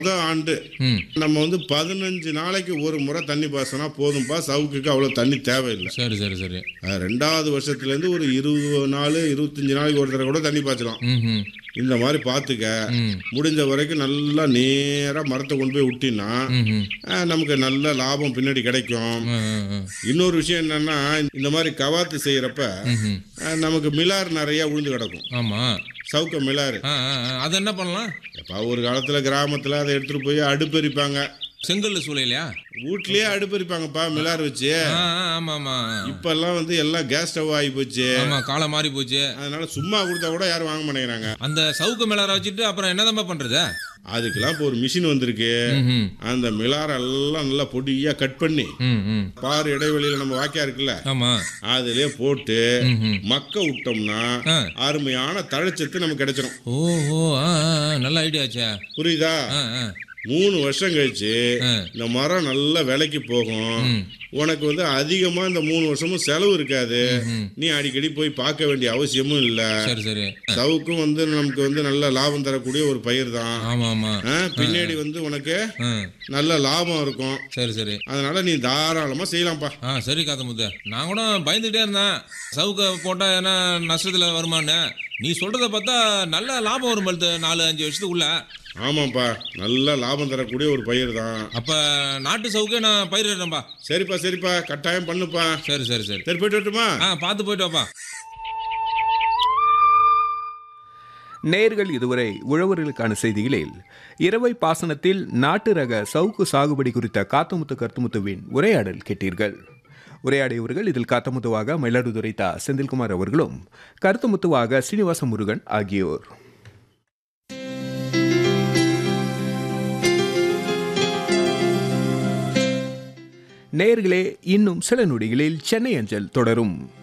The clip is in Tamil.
முதல் ஆண்டு ம் நம்ம வந்து பதினஞ்சு நாளைக்கு ஒரு முறை தண்ணி பாசனா போதும்பா சவுக்குக்கு அவ்வளோ தண்ணி தேவையில்லை சரி சரி சரி அஹ் ரெண்டாவது வருஷத்துலேருந்து ஒரு இருபது நாள் இருபத்தஞ்சு நாளைக்கு ஒரு தடவை கூட தண்ணி பாய்ச்சலாம் ம் ம் இந்த மாதிரி பார்த்துக்க ம் முடிஞ்ச வரைக்கும் நல்லா நேராக மரத்தை கொண்டு போய் விட்டினா ம் ம் அஹ் நமக்கு நல்ல லாபம் பின்னாடி கிடைக்கும் ஆ, ஆ, ஆ. இன்னொரு விஷயம் என்னன்னா இந்த மாதிரி கவாத்து செய்யறப்ப ம், ம். அஹ் நமக்கு மிலார் நிறைய விழுந்து கிடக்கும் ஆமா சவுக்க மிலார் ஆ ஆ ஆ. அது என்ன பண்ணலாம் எப்போ ஒரு காலத்துல கிராமத்துல அதை எடுத்துட்டு போய் அடுப்பெரிப்பாங்க செங்கல் சூளையிலையா வீட்லயே அடுப்பெரிப்பாங்கப்பா மிலார் வச்சு ஆ ஆ, ஆமா ஆமா இப்பெல்லாம் வந்து எல்லாம் கேஸ் ஸ்டவ் ஆகி போச்சு ஆமா காலம் மாறி போச்சு அதனால சும்மா கொடுத்தா கூட யாரும் வாங்க மாட்டேங்கிறாங்க அந்த சவுக்கு மேலார வச்சுட்டு அப்புறம் என்னதான் பண்றது அதுக்கெல்லாம் இப்போ ஒரு மிஷின் வந்திருக்கு ம், ம். அந்த மிலாரெல்லாம் நல்லா பொடியா கட் பண்ணி ம், ம். பார் இடைவெளியில நம்ம வாக்கியா இருக்குல்ல ஆமா அதுலயே போட்டு ம், ம். மக்க விட்டோம்னா ஆ. அருமையான தழைச்சத்து நமக்கு கிடைச்சிரும் ஓ ஓ ஆ ஆ, ஆ. நல்ல ஐடியாச்சே புரியுதா ஆ ஆ மூணு வருஷம் கழிச்சு ஆ. இந்த மரம் நல்ல விலைக்கு போகும் ம். உனக்கு வந்து அதிகமா இந்த மூணு வருஷமும் செலவு இருக்காது ம். நீ அடிக்கடி போய் பார்க்க வேண்டிய அவசியமும் இல்ல சரி சரி சவுக்கும் வந்து நமக்கு வந்து நல்ல லாபம் தரக்கூடிய ஒரு பயிர் தான் ஆமா ஆமா ஆ, பின்னாடி வந்து உனக்கு ஆ நல்ல லாபம் இருக்கும் சரி சரி அதனால நீ தாராளமா செய்யலாம்ப்பா ஆ சரி காத்தமுத்து நான் கூட பயந்துகிட்டே இருந்தேன் சவுக்க போட்டா என்ன நஷ்டத்துல வருமான்னு நீ சொல்றத பார்த்தா நல்ல லாபம் வரும் பழுத்து நாலு அஞ்சு வருஷத்துக்குள்ள ஆமாப்பா நல்ல லாபம் தரக்கூடிய ஒரு பயிர் தான் அப்ப நாட்டு சவுக்கே நான் பயிரிடுறேன்பா சரிப்பா சரிப்பா கட்டாயம் பண்ணுப்பா சரி சரி சரி சரி போயிட்டு வரட்டுமா ஆ பார்த்து போயிட்டு வாப்பா நேர்கள் இதுவரை உழவர்களுக்கான செய்திகளில் இரவை பாசனத்தில் நாட்டு ரக சவுக்கு சாகுபடி குறித்த காத்தமுத்து கருத்துமுத்துவின் உரையாடல் கேட்டீர்கள் உரையாடியவர்கள் இதில் காத்தமுத்துவாக மயிலாடுதுறை தா செந்தில்குமார் அவர்களும் கருத்துமுத்துவாக சீனிவாச முருகன் ஆகியோர் நேர்களே இன்னும் சில நொடிகளில் சென்னை அஞ்சல் தொடரும்